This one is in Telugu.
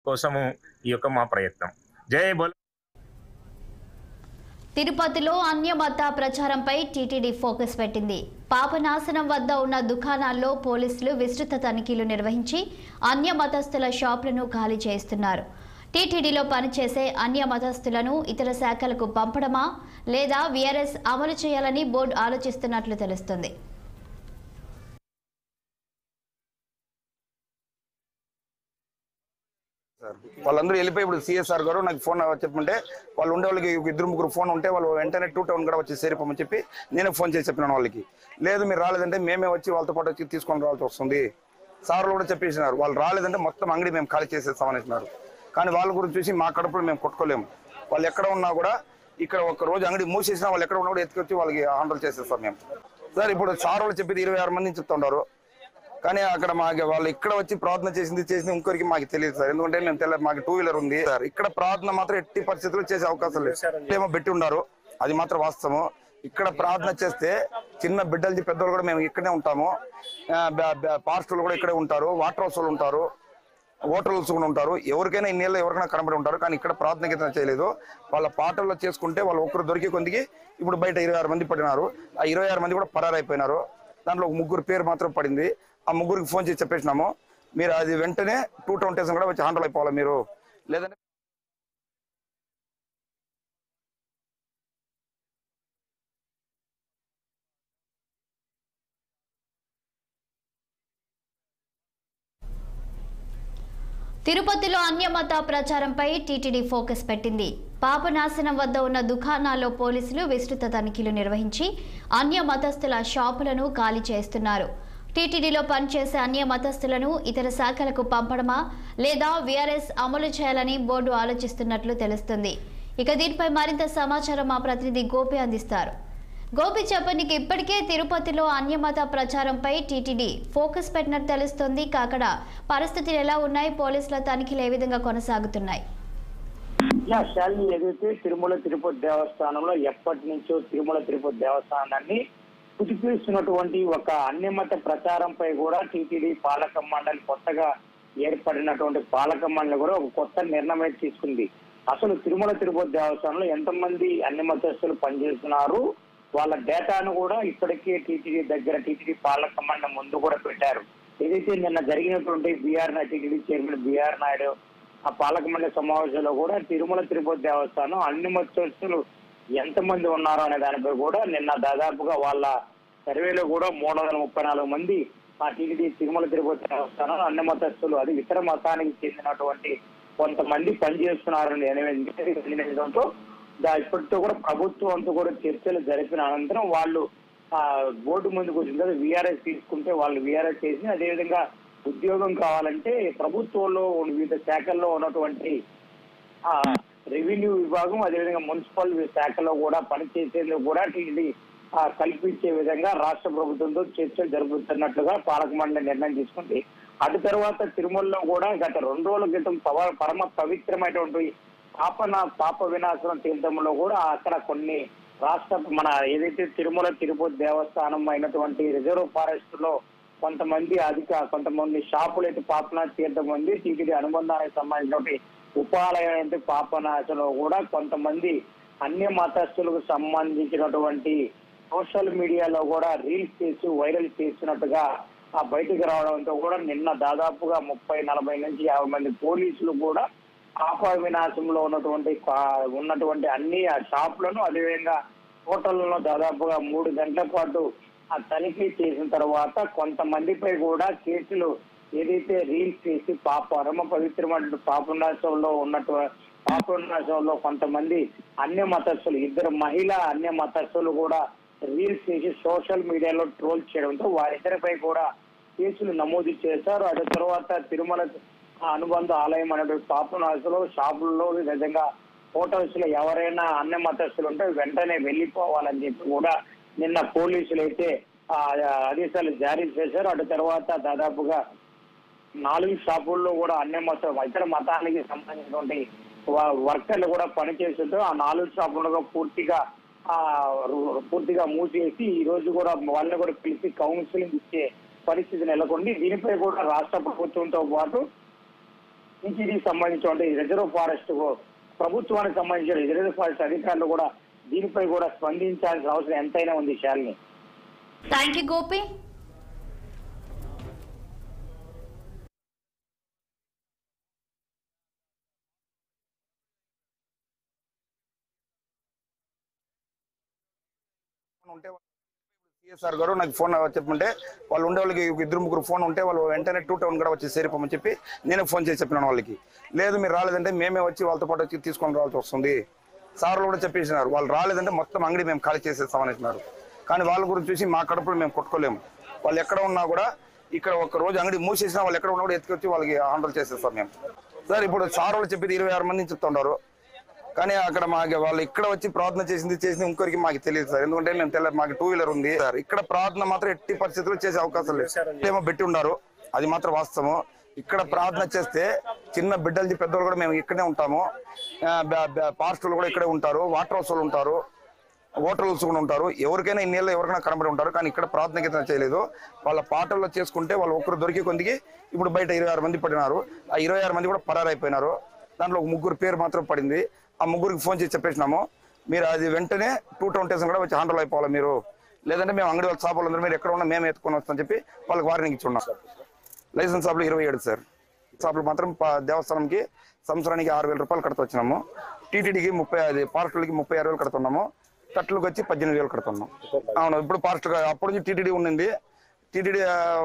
కోసము ఈ యొక్క మా ప్రయత్నం జై బోల్ తిరుపతిలో అన్యమత ప్రచారంపై టీటీడీ ఫోకస్ పెట్టింది పాపనాశనం వద్ద ఉన్న దుకాణాల్లో పోలీసులు విస్తృత తనిఖీలు నిర్వహించి అన్య మతస్థుల షాపులను ఖాళీ చేస్తున్నారు టీటీడీలో పనిచేసే అన్య మతస్థులను ఇతర శాఖలకు పంపడమా లేదా వీఆర్ఎస్ అమలు చేయాలని బోర్డు ఆలోచిస్తున్నట్లు తెలుస్తుంది సార్ వాళ్ళందరూ వెళ్ళిపోయి ఇప్పుడు సిఎస్ఆర్ గారు నాకు ఫోన్ చెప్పమంటే వాళ్ళు ఉండే వాళ్ళకి ఒక ఇద్దరు ముగ్గురు ఫోన్ ఉంటే వాళ్ళు వెంటనే టూ టౌన్ కూడా వచ్చి చేరిపోమని చెప్పి నేనే ఫోన్ చేసి చెప్పినాను వాళ్ళకి లేదు మీరు రాలేదంటే మేమే వచ్చి వాళ్ళతో పాటు వచ్చి తీసుకొని రావాల్సి వస్తుంది సార్లు కూడా చెప్పేసినారు వాళ్ళు రాలేదంటే మొత్తం అంగడి మేము ఖాళీ చేసేస్తామనేసినారు కానీ వాళ్ళ గురించి చూసి మా కడుపులో మేము కొట్టుకోలేము వాళ్ళు ఎక్కడ ఉన్నా కూడా ఇక్కడ ఒక రోజు అంగడి మూసేసినా వాళ్ళు ఎక్కడ ఉన్నా కూడా ఎత్తుకొచ్చి వాళ్ళకి హ్యాండిల్ చేసేస్తాం మేము సార్ ఇప్పుడు సార్ వాళ్ళు చెప్పేది ఇరవై ఆరు మంది చెప్తుంటారు కానీ అక్కడ మాకు వాళ్ళు ఇక్కడ వచ్చి ప్రార్థన చేసింది చేసింది ఇంకొకరికి మాకు తెలియదు సార్ ఎందుకంటే మేము తెలియదు మాకు టూ వీలర్ ఉంది సార్ ఇక్కడ ప్రార్థన మాత్రం ఎట్టి పరిస్థితుల్లో చేసే అవకాశం లేదు ఏమో పెట్టి ఉన్నారు అది మాత్రం వాస్తవం ఇక్కడ ప్రార్థన చేస్తే చిన్న బిడ్డలది పెద్దలు కూడా మేము ఇక్కడే ఉంటాము పాస్టర్లు కూడా ఇక్కడే ఉంటారు వాటర్ హౌస్ వాళ్ళు ఉంటారు హోటల్స్ కూడా ఉంటారు ఎవరికైనా ఇన్నేళ్ళు ఎవరికైనా కనబడి ఉంటారు కానీ ఇక్కడ ప్రార్థన గీతన చేయలేదు వాళ్ళ పాటల్లో చేసుకుంటే వాళ్ళు ఒక్కరు దొరికే కొందికి ఇప్పుడు బయట ఇరవై ఆరు మంది పడినారు ఆ ఇరవై ఆరు మంది కూడా పరారైపోయినారు దాంట్లో ఒక ముగ్గురు పేరు మాత్రం పడింది ఆ ముగ్గురికి ఫోన్ చేసి చెప్పేసినాము మీరు అది వెంటనే టూ టౌన్ స్టేషన్ కూడా వచ్చి హ్యాండిల్ అయిపోవాలి మీరు లేదంటే తిరుపతిలో అన్యమత ప్రచారంపై టీటీడీ ఫోకస్ పెట్టింది పాపనాశనం వద్ద ఉన్న దుకాణాల్లో పోలీసులు విస్తృత తనిఖీలు నిర్వహించి అన్య మతస్థుల షాపులను ఖాళీ చేస్తున్నారు టీటీడీలో పనిచేసే అన్య మతస్థులను ఇతర శాఖలకు పంపడమా లేదా వీఆర్ఎస్ అమలు చేయాలని బోర్డు ఆలోచిస్తున్నట్లు తెలుస్తుంది ఇక దీనిపై మరింత సమాచారం మా ప్రతినిధి గోపి అందిస్తారు గోపి చెప్పనికి ఇప్పటికే తిరుపతిలో అన్యమత ప్రచారంపై టీటీడీ ఫోకస్ పెట్టినట్టు తెలుస్తోంది కాకడ పరిస్థితులు ఎలా ఉన్నాయి పోలీసుల తనిఖీలు ఏ విధంగా కొనసాగుతున్నాయి యా శాలిని ఏదైతే తిరుమల తిరుపతి దేవస్థానంలో ఎప్పటి నుంచో తిరుమల తిరుపతి దేవస్థానాన్ని కుదిపేస్తున్నటువంటి ఒక అన్యమత ప్రచారంపై కూడా టీటీడీ పాలక మండలి కొత్తగా ఏర్పడినటువంటి పాలక మండలి కూడా ఒక కొత్త నిర్ణయం అయితే తీసుకుంది అసలు తిరుమల తిరుపతి దేవస్థానంలో ఎంతమంది అన్యమతస్తులు పనిచేస్తున్నారు వాళ్ళ డేటాను కూడా ఇప్పటికే టీటీడీ దగ్గర టీటీడీ పాలక మండలి ముందు కూడా పెట్టారు ఏదైతే నిన్న జరిగినటువంటి BR TTD chairman BR Naidu ఆ పాలక మండలి సమావేశంలో కూడా తిరుమల తిరుపతి దేవస్థానం అన్ని మత్స్యస్తులు ఎంతమంది ఉన్నారు అనే దానిపై కూడా నిన్న దాదాపుగా వాళ్ళ సర్వేలో కూడా మూడు వందల ముప్పై నాలుగు మంది ఆ టీటీడీ తిరుమల తిరుపతి దేవస్థానం అన్ని మతస్థులు అది ఇతర మతానికి చెందినటువంటి కొంతమంది పనిచేస్తున్నారని నిర్ణయించడంతో దా- ఇప్పటితో కూడా ప్రభుత్వంతో కూడా చర్చలు జరిపిన అనంతరం వాళ్ళు ఆ బోర్డు ముందుకు వచ్చిన తర్వాత విఆర్ఎస్ తీసుకుంటే వాళ్ళు విఆర్ఎస్ చేసి అదేవిధంగా ఉద్యోగం కావాలంటే ప్రభుత్వంలో ఉన్న వివిధ శాఖల్లో ఉన్నటువంటి ఆ రెవెన్యూ విభాగం అదేవిధంగా మున్సిపల్ శాఖలో కూడా పనిచేసేందుకు కూడా టీడీ ఆ, కల్పించే విధంగా రాష్ట్ర ప్రభుత్వంతో చర్చలు జరుపుతున్నట్లుగా పాలక మండలి నిర్ణయం తీసుకుంది అటు తర్వాత తిరుమలలో కూడా గత రెండు రోజుల క్రితం పవ- పరమ పవిత్రమైనటువంటి పాపన పాప వినాశనం తీర్థంలో కూడా అక్కడ కొన్ని రాష్ట్ర మన ఏదైతే తిరుమల తిరుపతి దేవస్థానం అయినటువంటి రిజర్వ్ ఫారెస్ట్ లో కొంతమంది అధిక కొంతమంది షాపులు అయితే పాపనాథ్ తీర్థం ఉంది టీటీడీ అనుబంధానికి సంబంధించినటువంటి ఉపాలయం పాపనాశలో కూడా కొంతమంది అన్య మతస్థులకు సంబంధించినటువంటి సోషల్ మీడియాలో కూడా రీల్స్ చేసి వైరల్ చేస్తున్నట్టుగా ఆ బయటికి రావడంతో కూడా నిన్న దాదాపుగా ముప్పై నలభై నుంచి యాభై మంది పోలీసులు కూడా పాప వినాశంలో ఉన్నటువంటి కా- ఉన్నటువంటి అన్ని ఆ షాపులను అదేవిధంగా హోటళ్లలో దాదాపుగా మూడు గంటల పాటు ఆ తనిఖీ చేసిన తర్వాత కొంతమందిపై కూడా కేసులు ఏదైతే రీల్స్ చేసి పాప పరమ పవిత్రమైన పాపనాశంలో ఉన్నట్టు పాపనాశంలో కొంతమంది అన్య మతస్థులు ఇద్దరు మహిళా అన్య మతస్థులు కూడా రీల్స్ చేసి సోషల్ మీడియాలో ట్రోల్ చేయడంతో వారిద్దరిపై కూడా కేసులు నమోదు చేశారు అదే తర్వాత తిరుమల అనుబంధ ఆలయం అనేటువంటి పాపనాశలో షాపుల్లో విధంగా హోటల్స్ లో ఎవరైనా అన్య మతస్థులు ఉంటే వెంటనే వెళ్లిపోవాలని చెప్పి కూడా నిన్న పోలీసులు అయితే ఆ, ఆదేశాలు జారీ చేశారు అటు తర్వాత దాదాపుగా నాలుగు షాపుల్లో కూడా అన్ని మత ఇతర మతానికి సంబంధించినటువంటి వ- వర్కర్లు కూడా పనిచేస్తుంటూ ఆ నాలుగు షాపులను పూర్తిగా ఆ రు- పూర్తిగా మూసేసి ఈ రోజు కూడా వాళ్ళని కూడా పిలిచి కౌన్సిలింగ్ ఇచ్చే పరిస్థితి నెలకొంది దీనిపై కూడా రాష్ట్ర ప్రభుత్వంతో పాటు టీటీడీ సంబంధించిన రిజర్వ్ ఫారెస్ట్ ప్రభుత్వానికి సంబంధించిన రిజర్వ్ ఫారెస్ట్ అధికారులు కూడా దీనిపై కూడా స్పందించాల్సిన అవసరం ఎంతైనా ఉంది శాలిని థ్యాంక్ యూ గోపి ఉంటే సిఎస్ఆర్ గారు నాకు ఫోన్ చెప్పమంటే వాళ్ళు ఉండే వాళ్ళకి ఒక ఇద్దరు ముగ్గురు ఫోన్ ఉంటే వాళ్ళు వెంటనే టూ టౌన్ కూడా వచ్చి చేరిపోమని చెప్పి నేనే ఫోన్ చేసి చెప్పినాను వాళ్ళకి లేదు మీరు రాలేదంటే మేమే వచ్చి వాళ్ళతో పాటు వచ్చి తీసుకొని రావాల్సి వస్తుంది సార్లు కూడా చెప్పేసినారు వాళ్ళు రాలేదంటే మొత్తం అంగడి మేము ఖాళీ చేసేస్తామని అంటున్నారు కానీ వాళ్ళ గురించి చూసి మా కడుపులో మేము కొట్టుకోలేము వాళ్ళు ఎక్కడ ఉన్నా కూడా ఇక్కడ ఒక రోజు అంగడి మూసేసినా వాళ్ళు ఎక్కడ ఉన్నా కూడా ఎత్తుకొచ్చి వాళ్ళకి హ్యాండిల్ చేసేస్తాం మేము సార్ ఇప్పుడు సార్ వాళ్ళు చెప్పేది ఇరవై ఆరు మంది చెప్తున్నారు కానీ అక్కడ మాకు వాళ్ళు ఇక్కడ వచ్చి ప్రార్థన చేసింది చేసింది ఇంకొకరికి మాకు తెలియదు సార్ ఎందుకంటే మేము తెలియదు మాకు టూ వీలర్ ఉంది సార్ ఇక్కడ ప్రార్థన మాత్రం ఎట్టి పరిస్థితుల్లో చేసే అవకాశం లేదు ఏమో పెట్టి ఉన్నారు అది మాత్రం వాస్తవం ఇక్కడ ప్రార్థన చేస్తే చిన్న బిడ్డలది పెద్దలు కూడా మేము ఇక్కడే ఉంటాము ఆ, బ- బ- పాస్టర్లు కూడా ఇక్కడే ఉంటారు వాటర్ హౌస్ వాళ్ళు ఉంటారు హోటల్స్ కూడా ఉంటారు ఎవరికైనా ఇన్నేళ్ళు ఎవరికైనా కనబడి ఉంటారు కానీ ఇక్కడ ప్రార్థన కింద చేయలేదు వాళ్ళ పాటల్లో చేసుకుంటే వాళ్ళు ఒకరు దొరికి కొందికి ఇప్పుడు బయట ఇరవై ఆరు మంది పడినారు ఆ ఇరవై ఆరు మంది కూడా పరారైపోయినారు దాంట్లో ఒక ముగ్గురు పేరు మాత్రం పడింది ఆ ముగ్గురికి ఫోన్ చేసి చెప్పేసినాము మీరు అది వెంటనే టూ టౌన్ స్టేషన్ కూడా వచ్చి హ్యాండిల్ అయిపోవాలి మీరు లేదంటే మేము అంగడి వాళ్ళ షాపులు అందరూ మీరు ఎక్కడ ఉన్నా మేము ఎత్తుకొని వస్తామని చెప్పి వాళ్ళకి వార్నింగ్ ఇచ్చి ఉన్నాం లైసెన్స్ షాపులు ఇరవై ఏడు సార్ షాపులు మాత్రం ప- దేవస్థానంకి సంవత్సరానికి ఆరు వేల రూపాయలు కడుతూ వచ్చినాము టీటీడీకి ముప్పై అది పార్కులకి ముప్పై ఆరు వేలు కడుతున్నాము కట్లకు వచ్చి పద్దెనిమిది వేలు కడుతున్నాం అవును ఇప్పుడు పార్స్ట్ అప్పుడు నుంచి టీటీడీ ఉండింది టీటీడీ